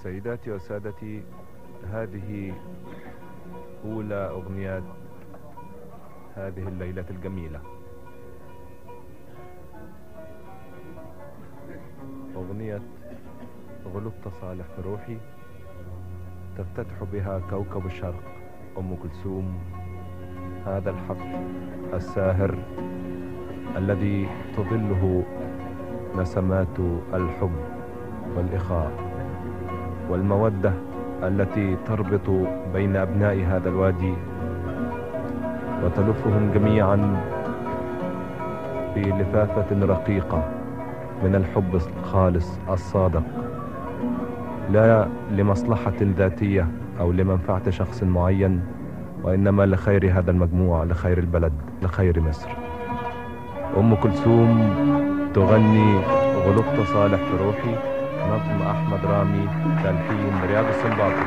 سيداتي وسادتي هذه أولى أغنيات هذه الليلة الجميلة أغنية غلبت صالح في روحي تفتتح بها كوكب الشرق أم كلثوم هذا الحفل الساهر الذي تظله نسمات الحب والإخاء والمودة التي تربط بين أبناء هذا الوادي وتلفهم جميعا في لفافة رقيقة من الحب الخالص الصادق لا لمصلحة ذاتية أو لمنفعة شخص معين وإنما لخير هذا المجموع لخير البلد لخير مصر أم كلثوم تغني غلبت صالح في روحي نظم أحمد رامي تلحين رياض السنباطي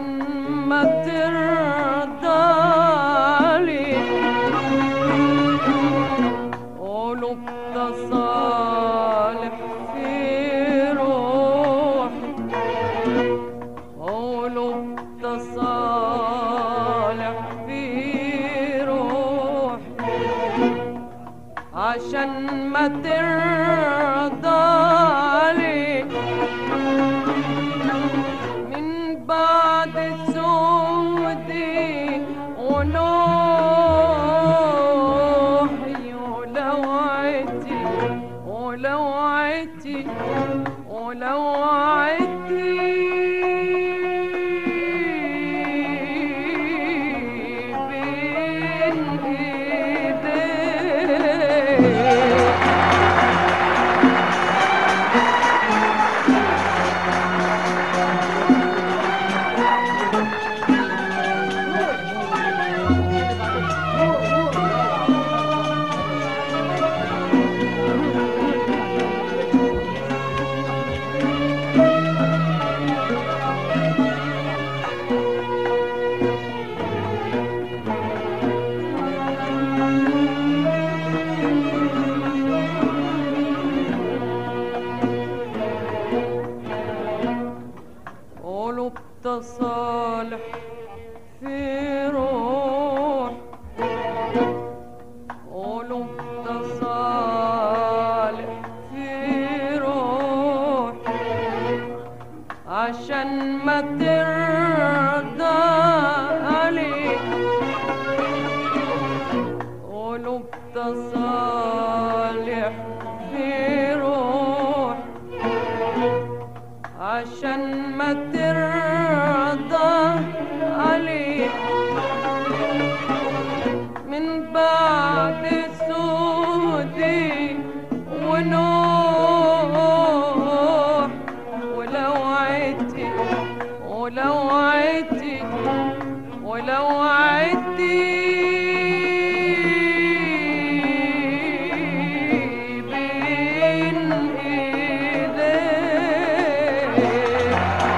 عشان ما ترضى لي قلوب تصالح في روحي قلوب تصالح في روحي عشان ما ترضى لي من بعد سودي ونوحي ولوعتي ولوعتي ولوعتي بين ايديك قلوب تصالح في روح قلوب تصالح في روح عشان ما ترضى عليك قلوب تصالح في روح عشان ما ترضى عليك من بعد سودي ونوح ولو عدتي ولو عدتي ولو عدتي بين ايديك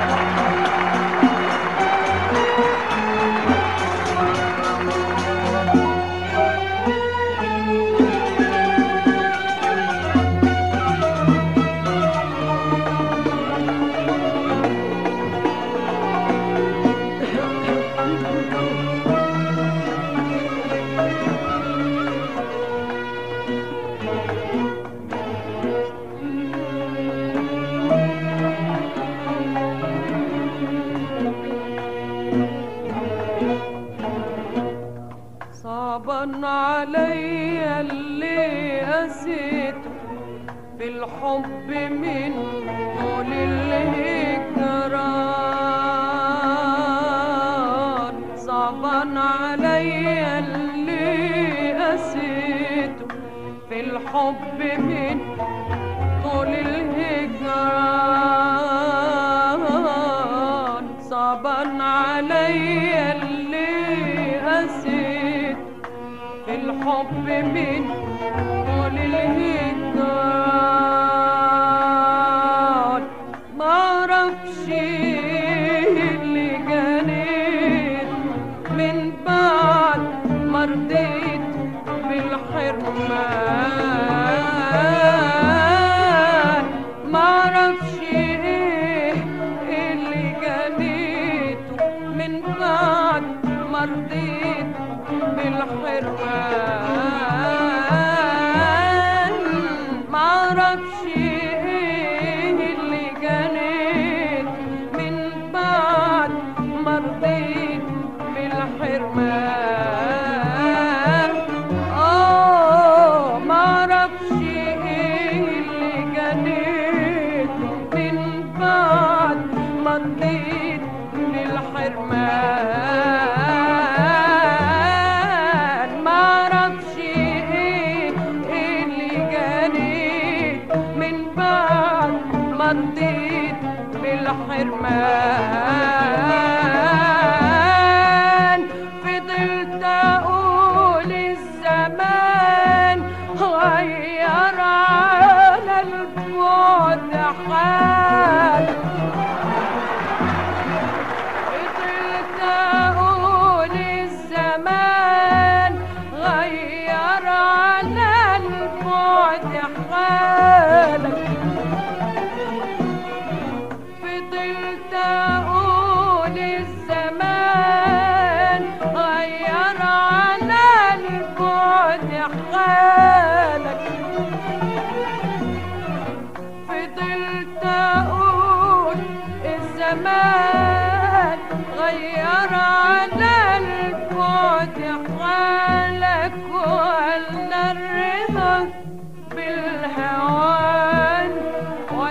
صعبا علي اللي قسيته بالحب من طول الهجران صعبا علي اللي قسيته في الحب من طول الهجران صعبا علي اللي قسيت في الحب من طول الهجران معرفش اللي جنيت من بعد ما رضيت بالحرمان معرفش ايه اللي جنيته من بعد ما رضيت بالحرمان معرفش ايه اللي جنيت من بعد ما رضيت بالحرمان اه معرفش ايه اللي جنيت من بعد ما رضيت بالحرمان معرفش ايه اللي جنيت من بعد ما رضيت بالحرمان فضلت اقول الزمان غير على البعد حال فضلت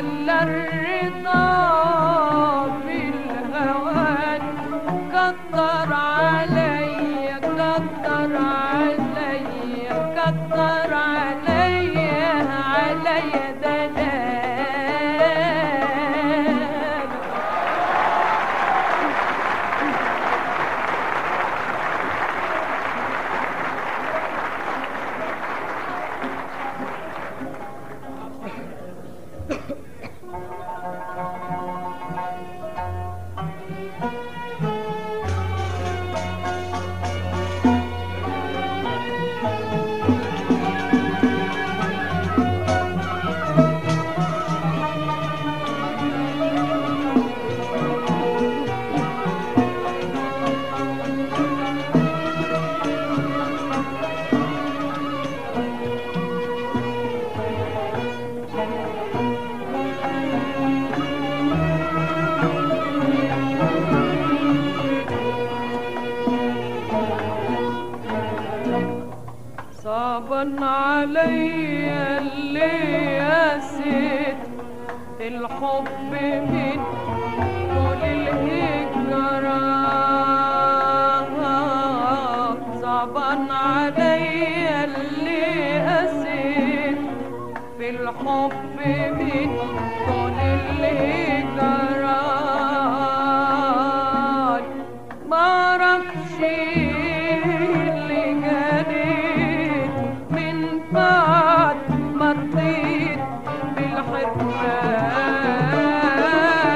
على الرضا بالهوان كتر عليا كتر عليا كتر عليا عليا دلال صعبا عليا اللي قاسيت الحب من طول الهجرة صعبا عليا اللي قاسيت في الحب من طول الهجرة معرفش اللي جانيت من بعد ما رضيت بالحرمان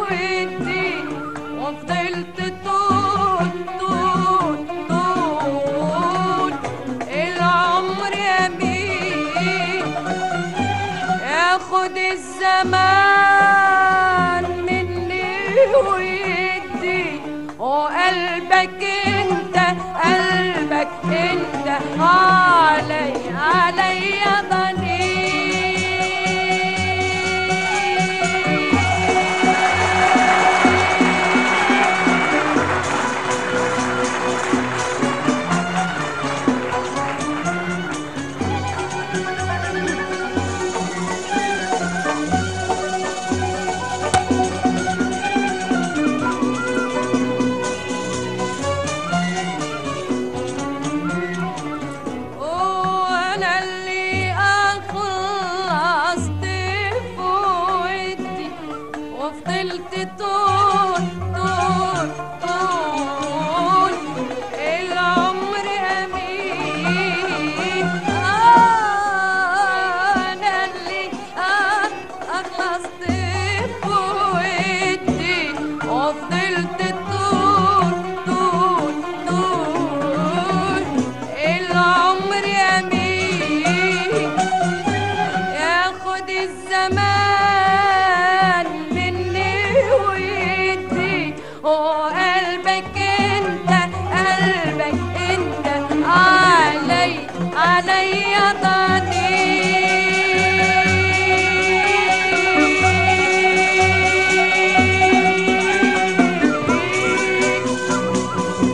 ودي وفضلت طول طول طول العمر يمين ياخد الزمان مني ويدي وقلبك انت قلبك انت علي علي ضنين وانا اللي اخلصت في ودي وفضلت طول طول طول العمر امين انا اللي اخلصت في ودي وفضلت طول طول طول العمر يمين ياخد الزمان مني ويدي وقلبك انت قلبك انت علي علي ضنين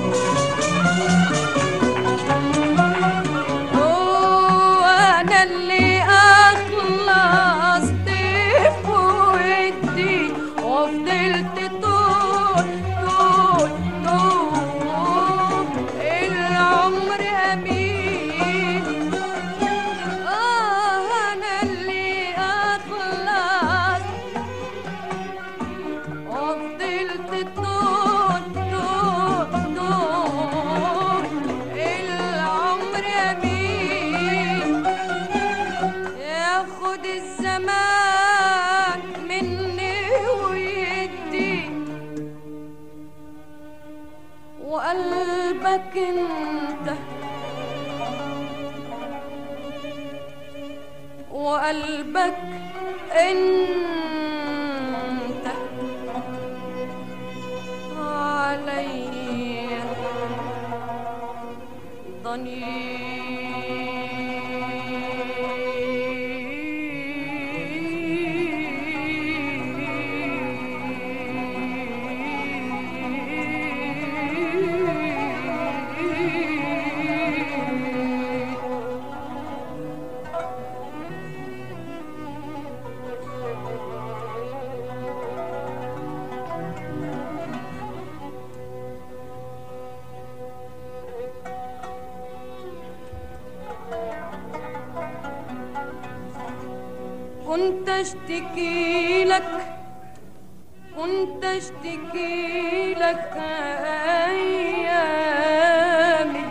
وانا اللي اخلصت في ودي وفضلت طول طول طول العمر امين آه انا اللي اخلصت وفضلت طول طول طول العمر يمين ياخد الزمان مني ويدي وقلبك انت وقلبك انت علي ضنين كنت اشتكي لك كنت اشتكي لك ايامي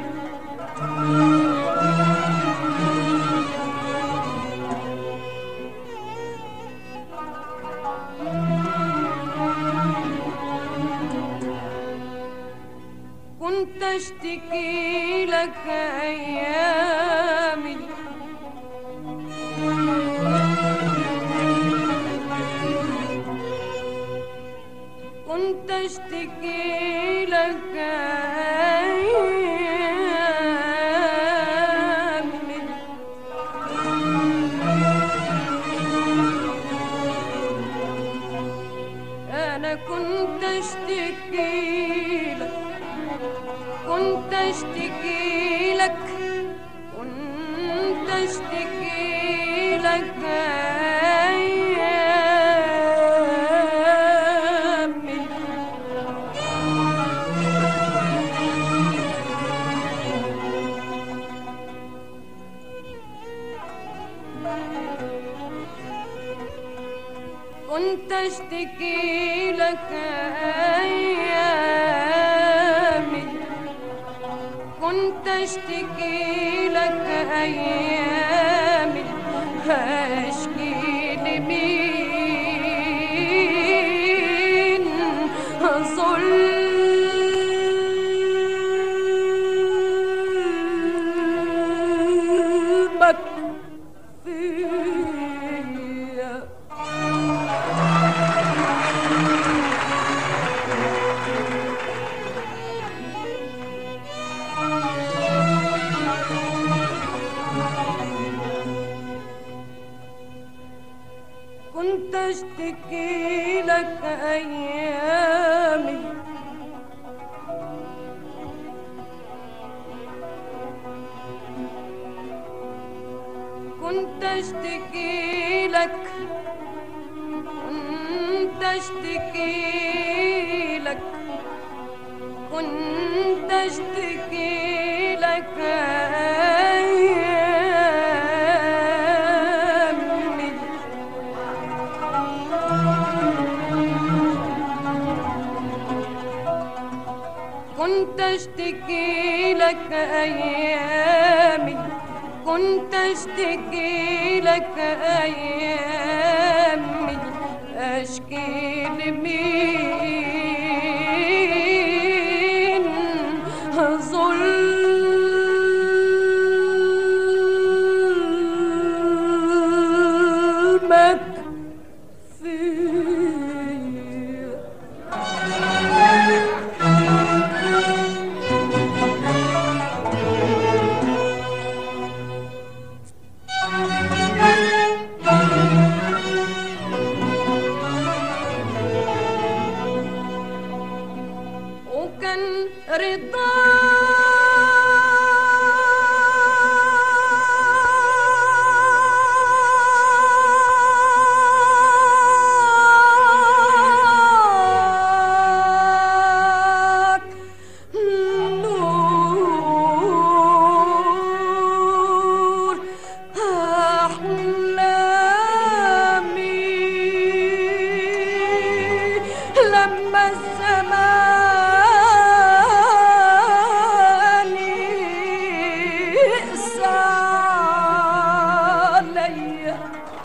كنت اشتكي لك ايامي كنت اشتكي لك ايامي انا كنت اشتكي لك كنت اشتكي لك كنت اشتكي لك ايامي كنت اشتكي لك ايامي كنت اشتكي لك ايامي هشكي لمين ظلمك فيا كنت اشتكي لك ايامي كنت اشتكي لك كنت اشتكي لك كنت اشتكي لك ايامي كنت اشتكي لك ايامي كنت اشتكي لك ايامي اشكي لمين ظلمك فيا وكان رضاك نور أحلامي لما الزمان يقسى عليا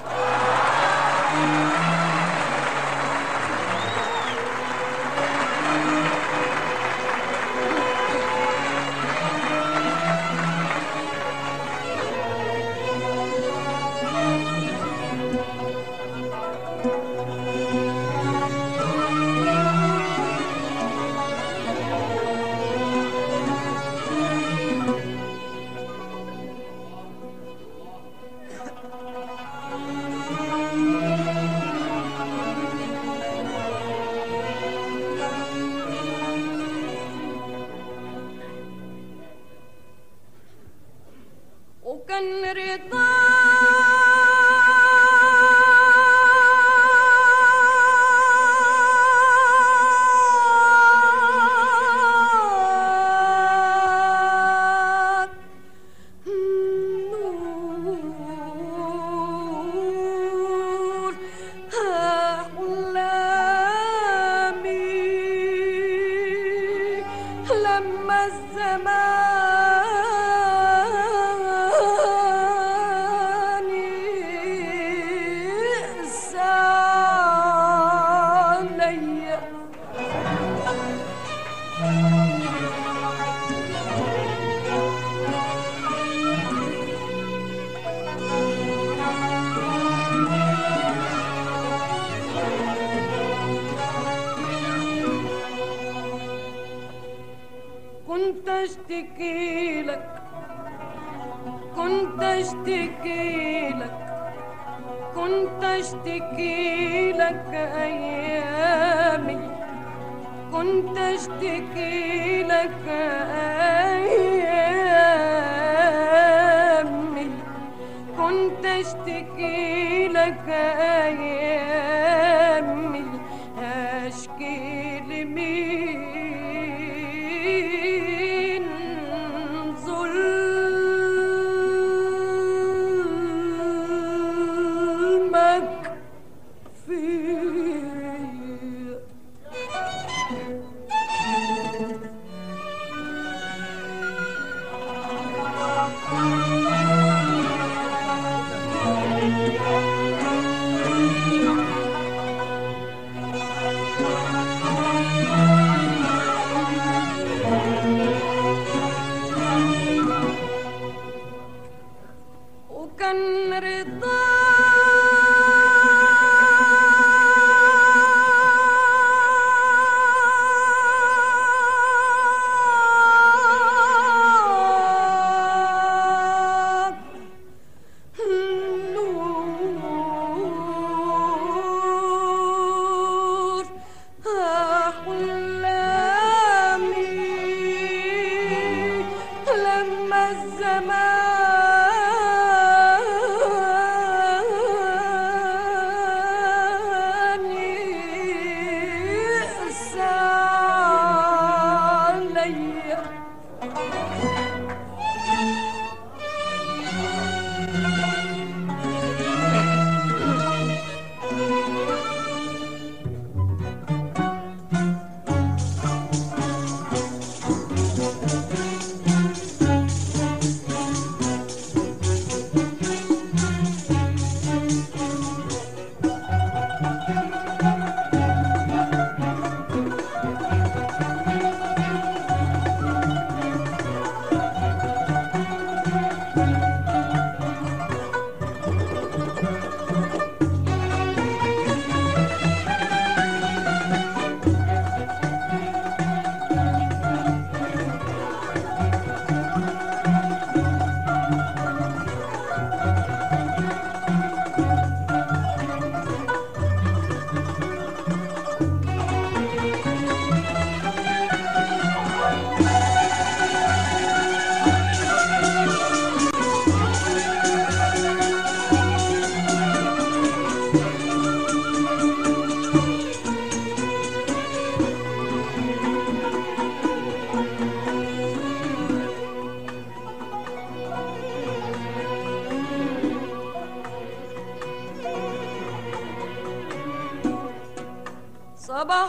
وكان رضاك نور أحلامي لما الزمان يقسى عليا كنت اشتكي لك كنت اشتكي لك كنت اشتكي لك ايامي كنت اشتكي لك ايامي كنت اشتكي لك ايامي اشكي لمين ظلمك فيا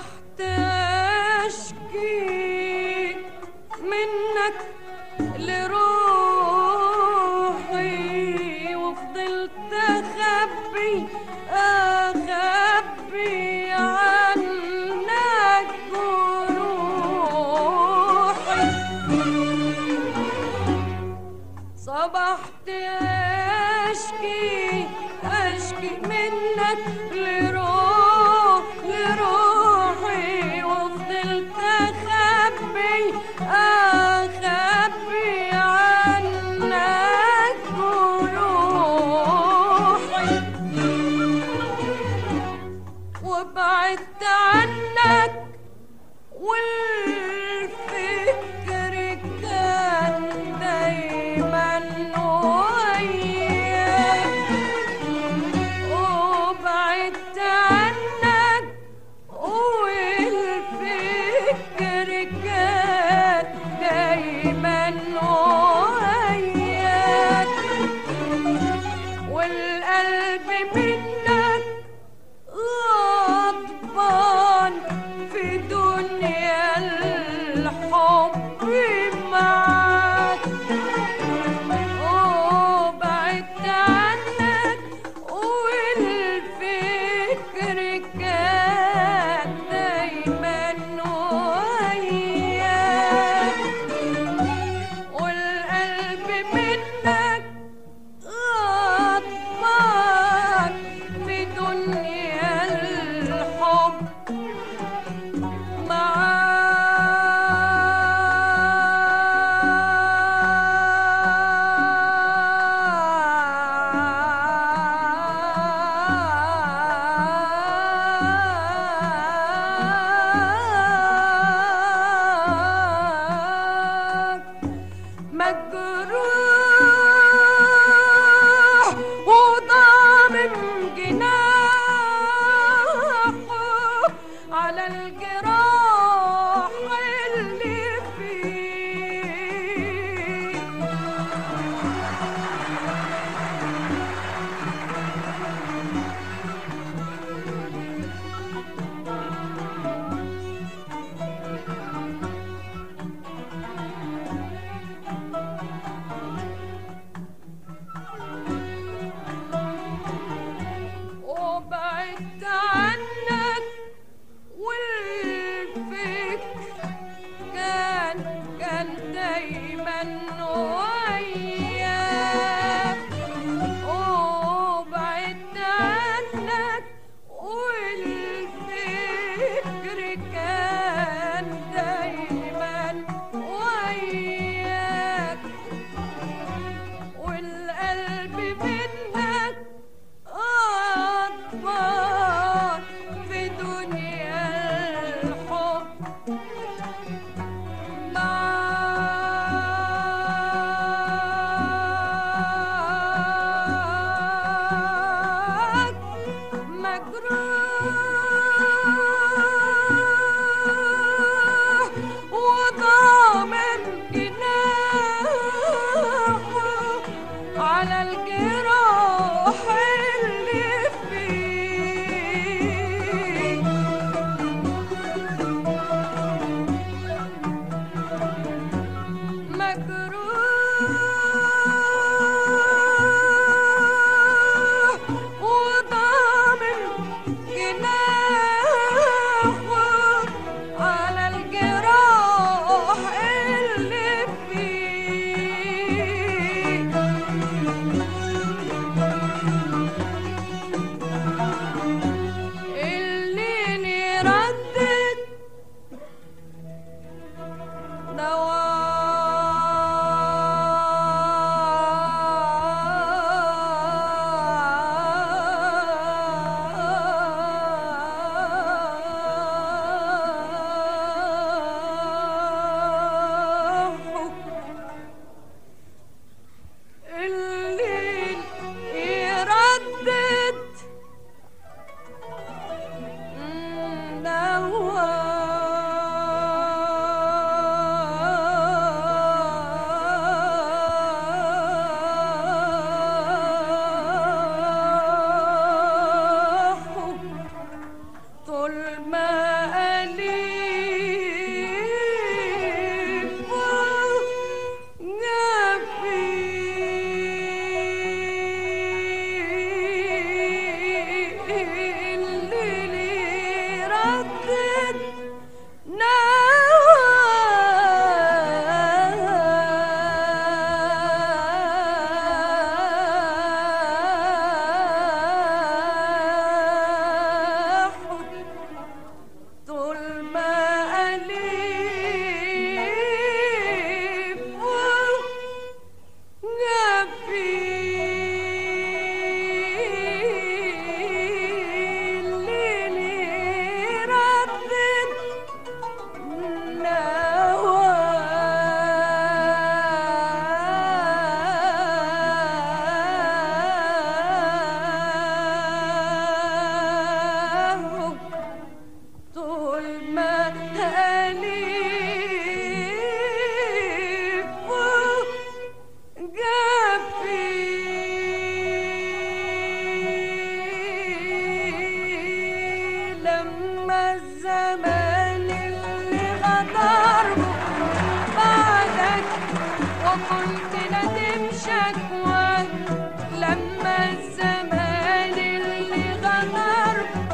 صبحت أشكي منك لروحي وفضلت أخبي أخبي عنك جروحي صبحت أشكي أشكي منك لروح لروحي وفضلت أخبي أخبي عنك جروحي وبعدت عنك والفكر كان دايما وياك وبعدت عنك والفكر كان دايما وياك والقلب منك غضبان في دنيا الحب معاك وبعدت عنك والفكر كان دايما وياك والقلب منك غضبان في دنيا الحب معاك مجروح وضامم جناحه على الجراح اللي فيه وبعدت عنك والفكر كان كان دايما وياك وبعدت عنك والفكر كان دايما وياك والقلب منك أطفال في دنيا الحب معاك مجروح لما أليف جفي لما الزمان اللي غدر بعدك وكنت ندم شكوى لما الزمان اللي غدر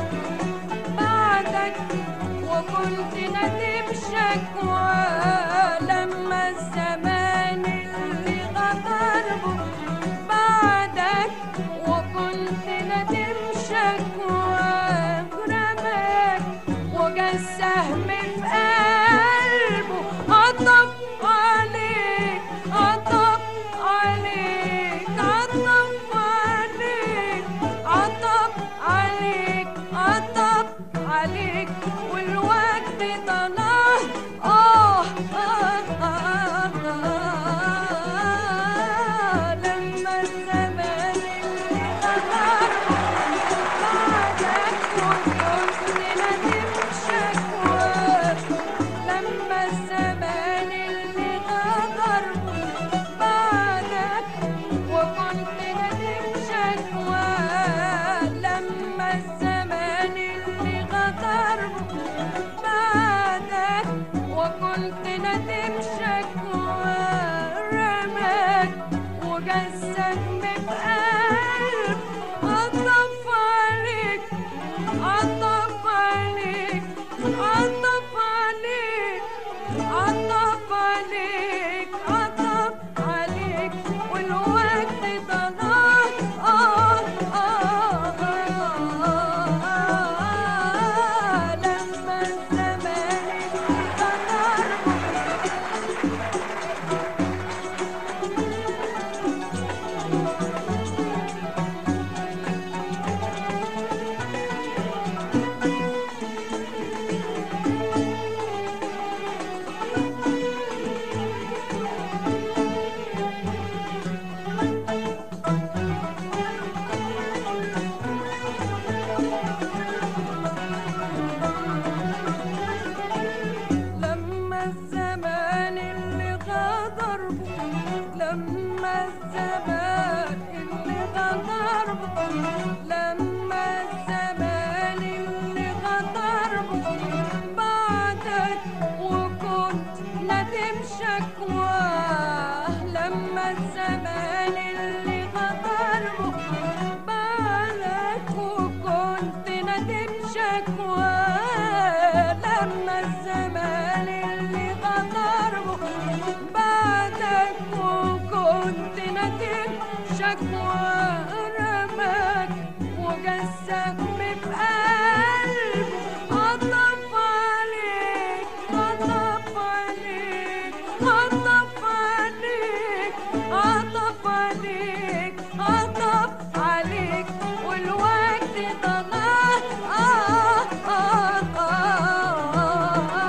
بعدك وكنت ندم شكوى لما الزمان اللي غدر بعدك وكنت ندم شكوى رماك وجا السهم في قلبه عطف عليك عطف عليك عطف عليك عطف عليك عطف عليك والوقت طلع آه آه آه آه لما الزمان اللي غدر بعدك وكنت ندم شكوى لما الزمان اللي غدر بعدك وكنت ندم شكوى لما الزمان اللي غدر بعدك وكنت ندم شكوى رماك وجسك بقلب عطف عليك عطف عليك عطف عليك عطف عليك عطف عليك والوقت ضناك آه آه آه آه لما الزمان اللي غدر لما الزمان اللي غدر لما الزمان اللي غدر لما الزمان اللي غدر بعدك وكنت ندم شكوى لما الزمان اللي غدر بعدك وكنت ندم شكوى لما الزمان اللي غدر بعدك وكنت ندم شكوى رماك وجسك بقلب عطف عليك عطف عليك عطف عليك عطف عليك عطف عليك والوقت ضناك آه آه آه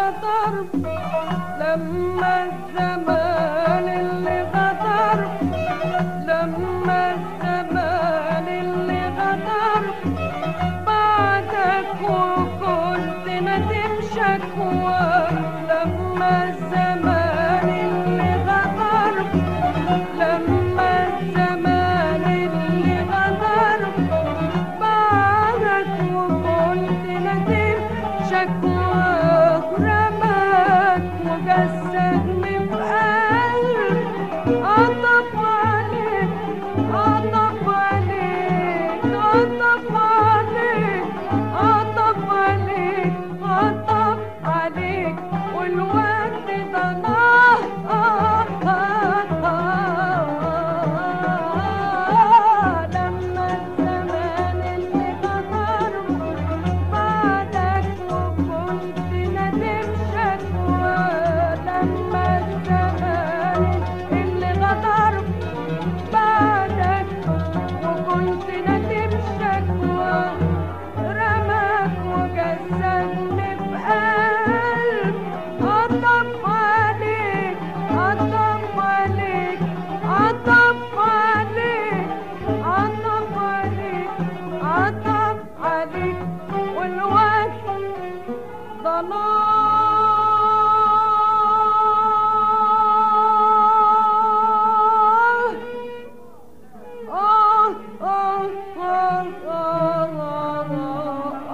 غدر لما الزمان اللي غدر لما الزمان اللي غدر بعدك وكنت ندم شكوى لما الزمان اللي غدر لما الزمان اللي غدر بعدك وكنت ندم شكوى رماك وجسدني في قلب عطف عليك عطف عليك عطف عليك عطف عليك عطف عليك والوقت ده نار لما الزمان اللي غدر بعدك وكنت ندم شكوى لما الزمان اللي غدر بعدك وكنت ندم شكوى رماك وجسدني في قلب عطف عليك عطف عليك عطف عليك عطف عليك عطف عليك والوقت ضلال آه آه آه آه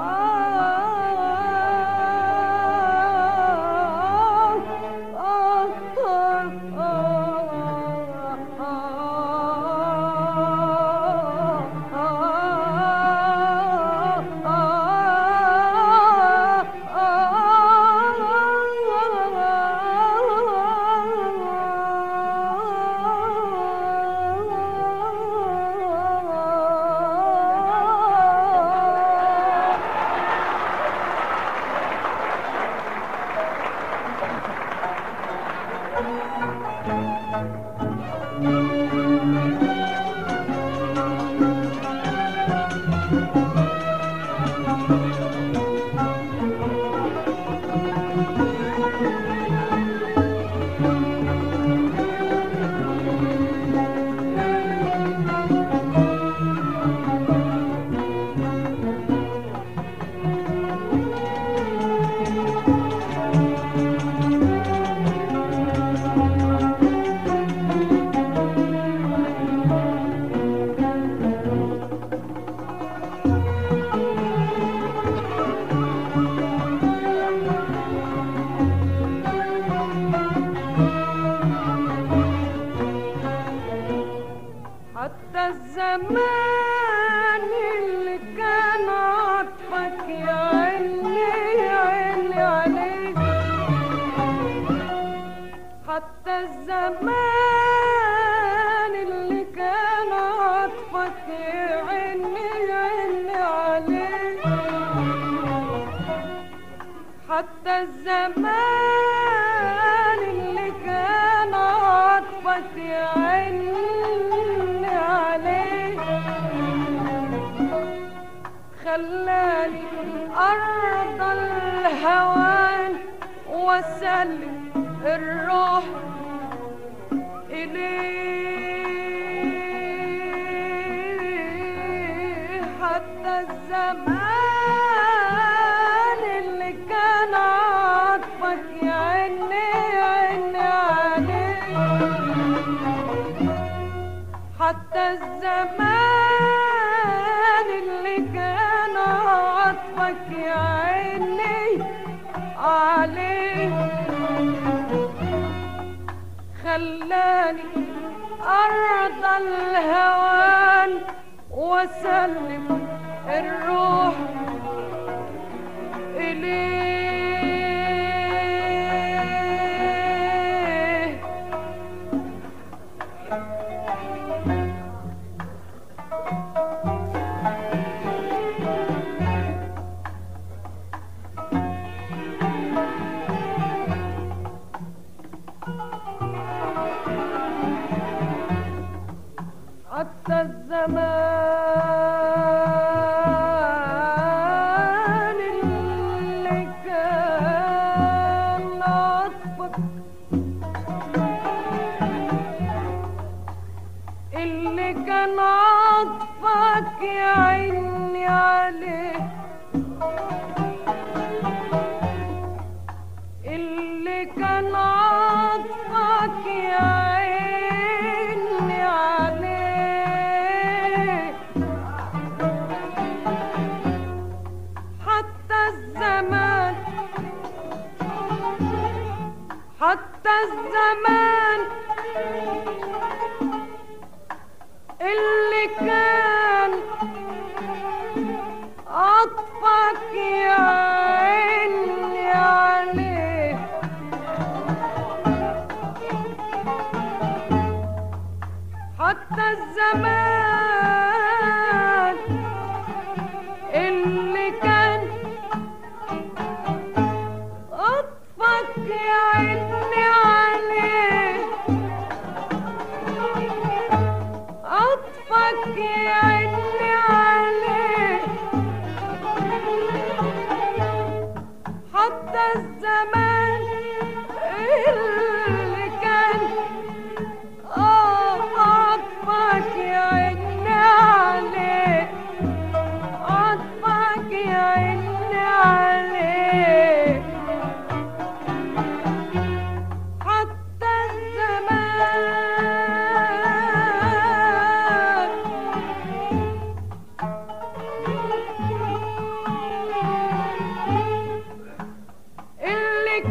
حتى الزمان اللي كان عطفك يا عيني يا عيني عليك حتى الزمان اللي كان عطفك يا عيني يا عيني عليك حتى الزمان اللي كان عطفك يا عيني عليه خلاني أرض الهوان وسلم الروح إليه حتى الزمان اللي كان عطفك يا عيني يا عيني عليه حتى الزمان اللي كان عطفك يا عيني عليه خلاني أرض الهوان وسلم الروح إليه حتى الزمان اللي كان اللي كان عطفك يا عيني عليه حتى الزمان حتى الزمان اللي كان عطفك يا عيني عليه حتى الزمان اللي كان عطفك يا عيني عليه عطفك يا عيني عليه حتى الزمان اللي كان آه عطفك يا عيني عليه عطفك يا عيني عليه حتى الزمان اللي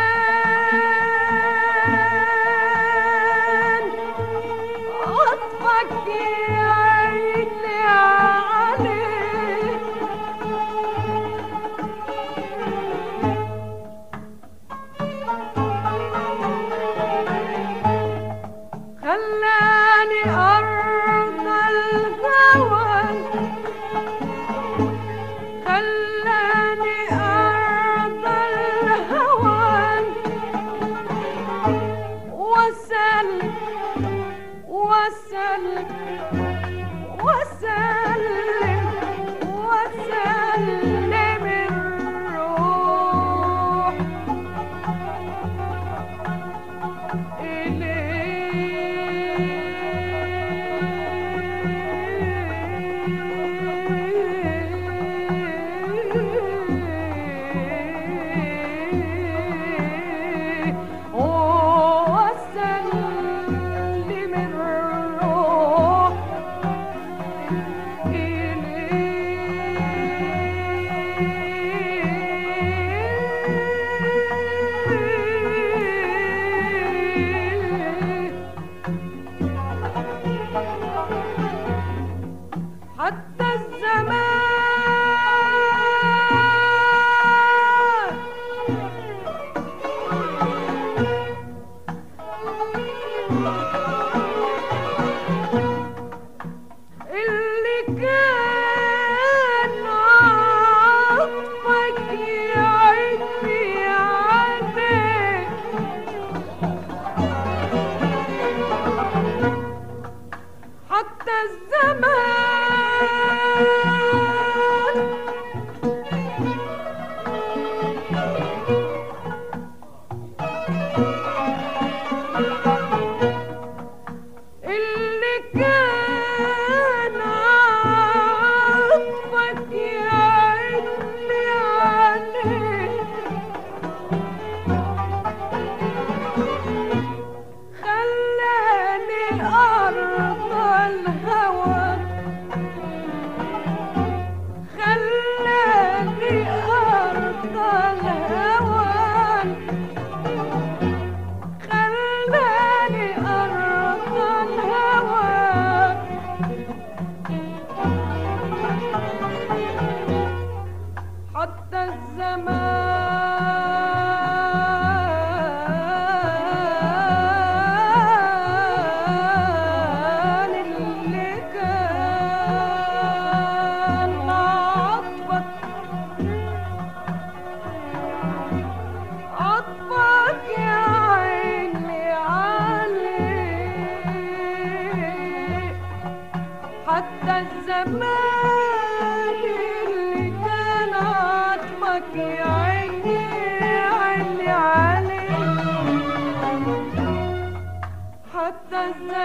كان عطفك يا عيني عليه خلاني أرض الهوى خلاني أرض الهوى وسل وسل وسلم وسلم الروح إليه وسلم الروح إليه حتى الزمان اللي كان عطفك يا عيني عليه حتى الزمان اللي كان عطفك يا عيني عليه خلاني أرض الهوى خلاني أرض الهوى خلاني أرض الهوى حتى الزمان اللي كان عطفك عطفك يا عيني عليه حتى الزمان اللي كان عطفك يا عيني عيني عليه حتى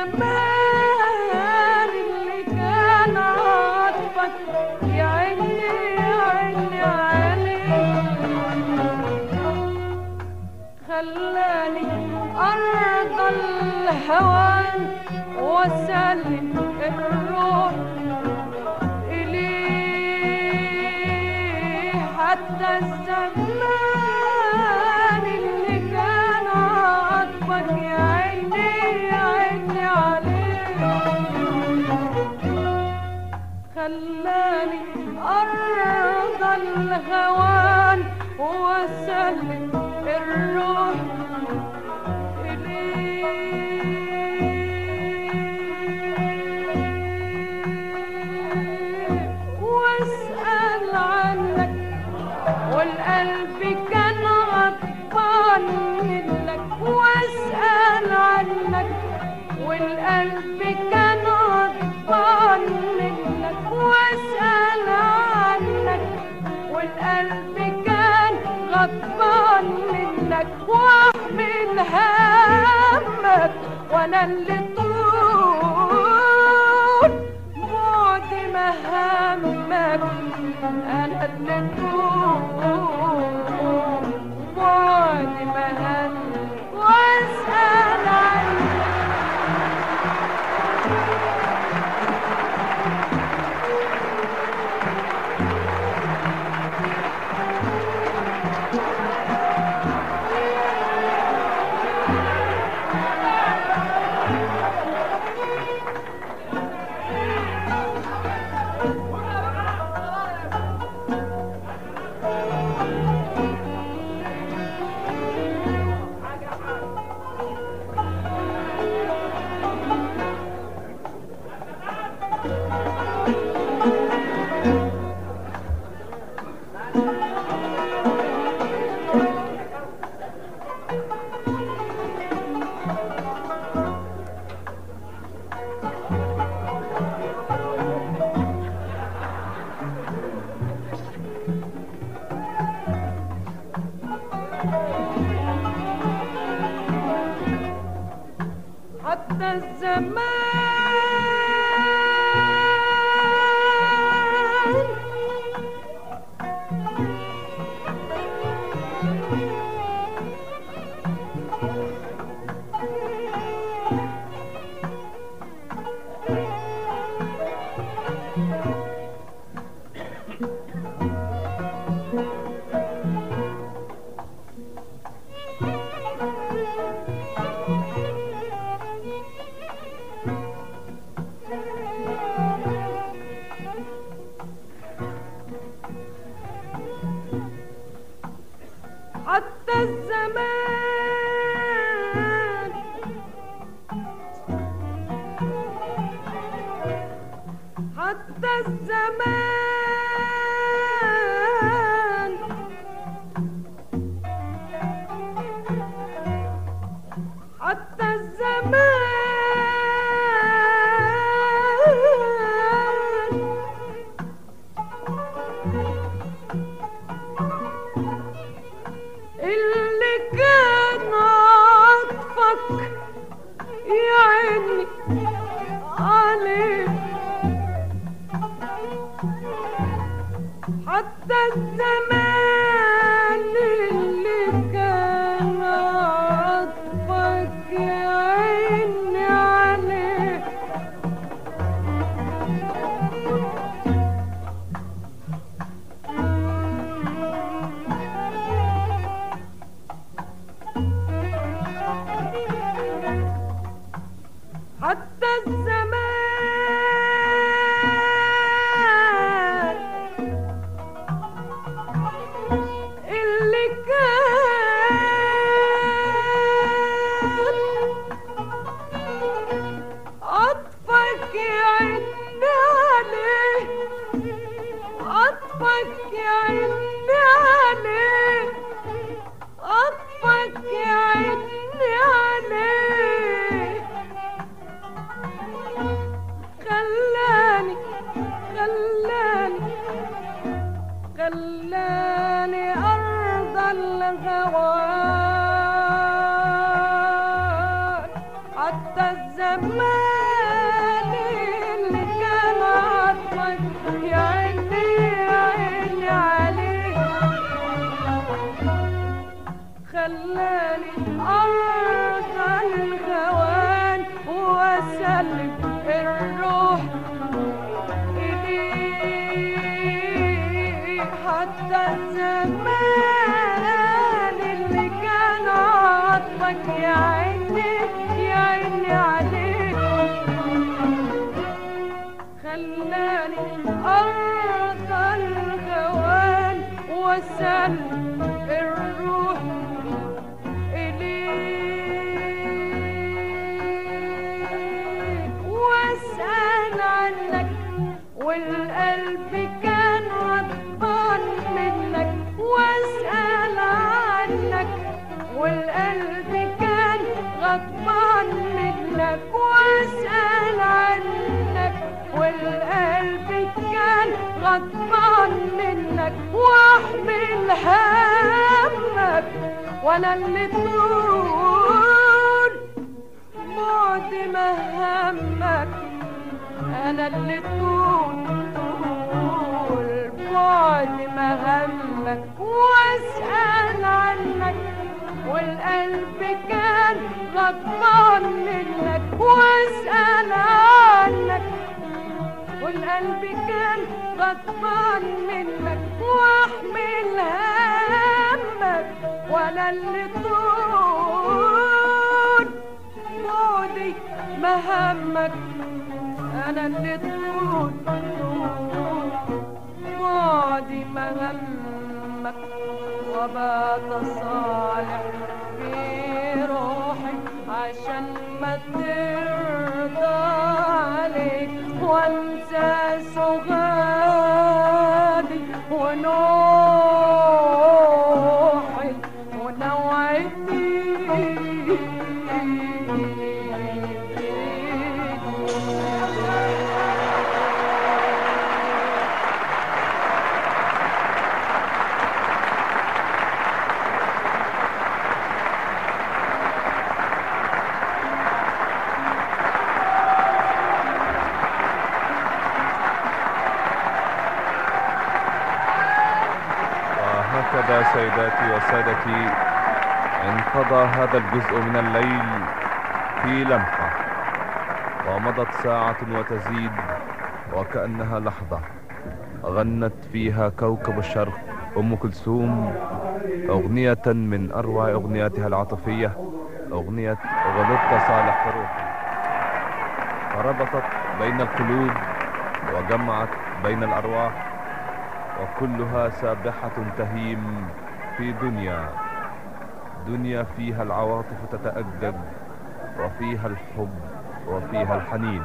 الزمان اللي كان عطفك يا عيني عيني عليه خلاني أرض الهوان وسلم الروح إليه حتى الزمان اللي كان عطفك يا عيني يا عيني عليه خلاني أرض الهوان وسلم الروح إليه واسأل عنك والقلب كان غضبان منك واسأل عنك والقلب كان غضبان منك واسأل عنك والقلب كان غضبان منك واحمل همك وانا اللي طول بعد ما همك انا اللي طول بعد ما همك واسأل عنك حتى الزمان حتى الزمان حتى الزمان حتى الزمان اللي كان عطفك يا عيني عليه حتى الزمان اللي كان عطفك يا عيني عليه خلاني أرض الهوان وأسلم الروح إليه حتى الزمان اللي كان عطفك يا عيني يا عيني عليك خلاني أرض الهوان وأسلم الروح إليك وأسأل عنك والقلب كان غضبان منك وأسأل عنك والقلب كان غضبان منك وأسأل عنك والقلب كان غضبان منك واحمل همك وانا اللي طول بعد ما همك انا اللي طول طول بعد ما همك واسال عنك والقلب كان غضبان منك واسال عنك والقلب كان غضبان منك واحمل همك وانا اللي طول بعدي ما همك انا اللي طول طول بعدي ما همك وبات صالح في روحي عشان ما ترضى عليك وانسى سغادي ونوحي ونوعتي وهكذا سيداتي وسادتي انقضى هذا الجزء من الليل في لمحة ومضت ساعة وتزيد وكأنها لحظة غنت فيها كوكب الشرق أم كلثوم أغنية من أروع أغنياتها العاطفية أغنية غلطت صالح روحي فربطت بين القلوب وجمعت بين الأرواح وكلها سابحة تهيم في دنيا دنيا فيها العواطف تتأجج وفيها الحب وفيها الحنين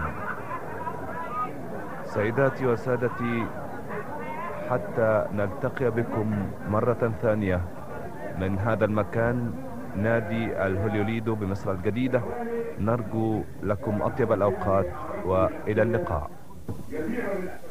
سيداتي وسادتي حتى نلتقي بكم مرة ثانية من هذا المكان نادي الهوليوليدو بمصر الجديدة نرجو لكم أطيب الأوقات وإلى اللقاء